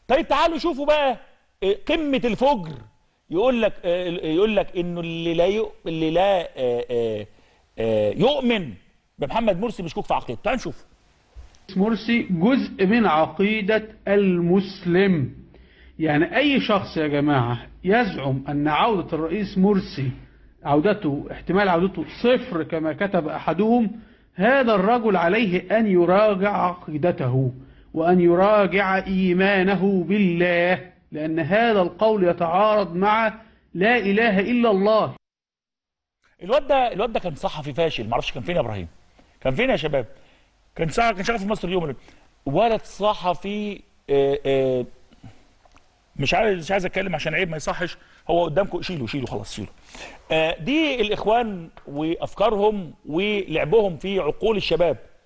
طيب تعالوا شوفوا بقى آه، قمه الفجر يقول لك آه، يقول لك انه اللي لا يؤ- اللي لا آه، آه، آه، يؤمن بمحمد مرسي مشكوك في عقيدته تعالوا نشوف مرسي جزء من عقيدة المسلم يعني أي شخص يا جماعة يزعم أن عودة الرئيس مرسي عودته احتمال عودته صفر كما كتب أحدهم هذا الرجل عليه أن يراجع عقيدته وأن يراجع إيمانه بالله لأن هذا القول يتعارض مع لا إله إلا الله الواد ده الواد ده كان صحفي فاشل معرفش كان فين يا ابراهيم كان فين يا شباب كان صح كان شغال في مصر اليوم ولد صحفي آه، آه، مش عايز مش عايز اتكلم عشان عيب ما يصحش هو قدامكم شيلوا شيلوا خلاص شيلوا آه، دي الاخوان وافكارهم ولعبهم في عقول الشباب